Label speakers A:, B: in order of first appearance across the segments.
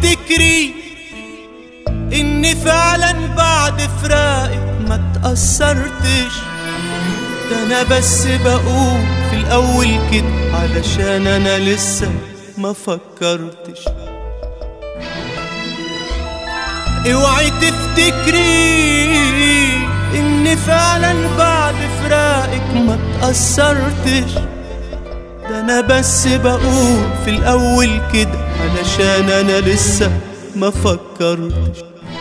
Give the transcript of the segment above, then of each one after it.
A: تفتكري اني فعلا بعد فراقك ما تأثرتش ده انا بس بقول في الاول كده علشان انا لسه ما فكرتش اوعي تفتكري اني فعلا بعد فراقك ما تأثرتش ده انا بس بقول في الاول كده علشان انا لسه ما فكرتش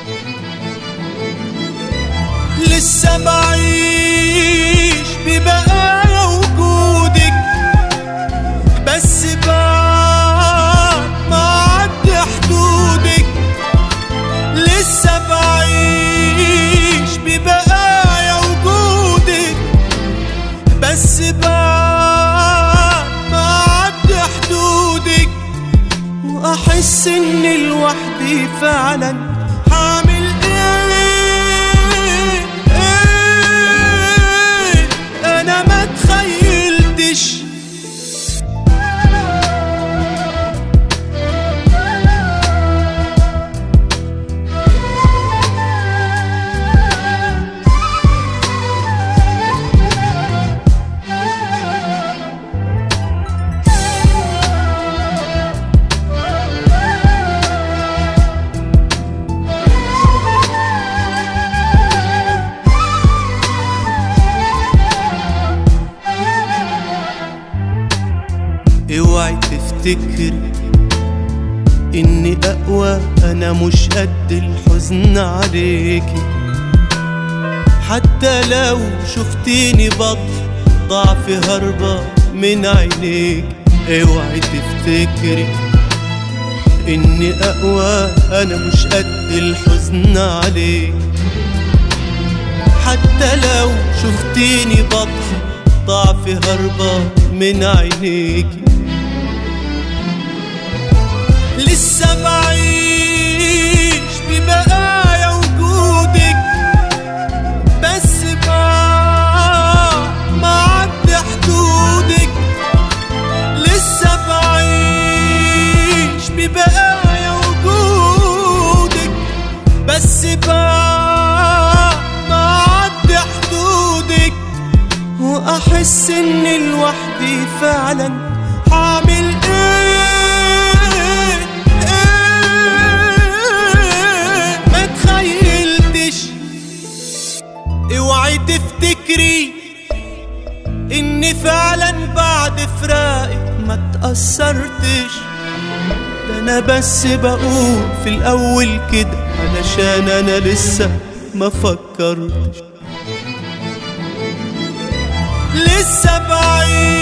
A: لسه بعيش ببقايا وجودك بس بعد ما عدي حدودك لسه بعيش ببقايا وجودك بس بعد ما عدي حدودك واحس اني لوحدي فعلا هعمل ايه ايه انا ما تخيلتش اوعي تفتكري اني اقوى انا مش قد الحزن عليكي حتى لو شفتيني بط ضعف هربة من عينيك اوعي تفتكري اني اقوى انا مش قد الحزن عليك حتى لو شفتيني بضحك ضعف هربة من عينيكي لسه بعيش ببقايا وجودك بس بعد ما عدي حدودك لسه بعيش ببقايا وجودك بس بعد ما عدي حدودك واحس اني لوحدي فعلا هعمل ايه ايه ما تخيلتش اوعي تفتكري اني فعلا بعد فراقك ما تأثرتش ده انا بس بقول في الاول كده علشان انا لسه ما فكرتش لسه بعيد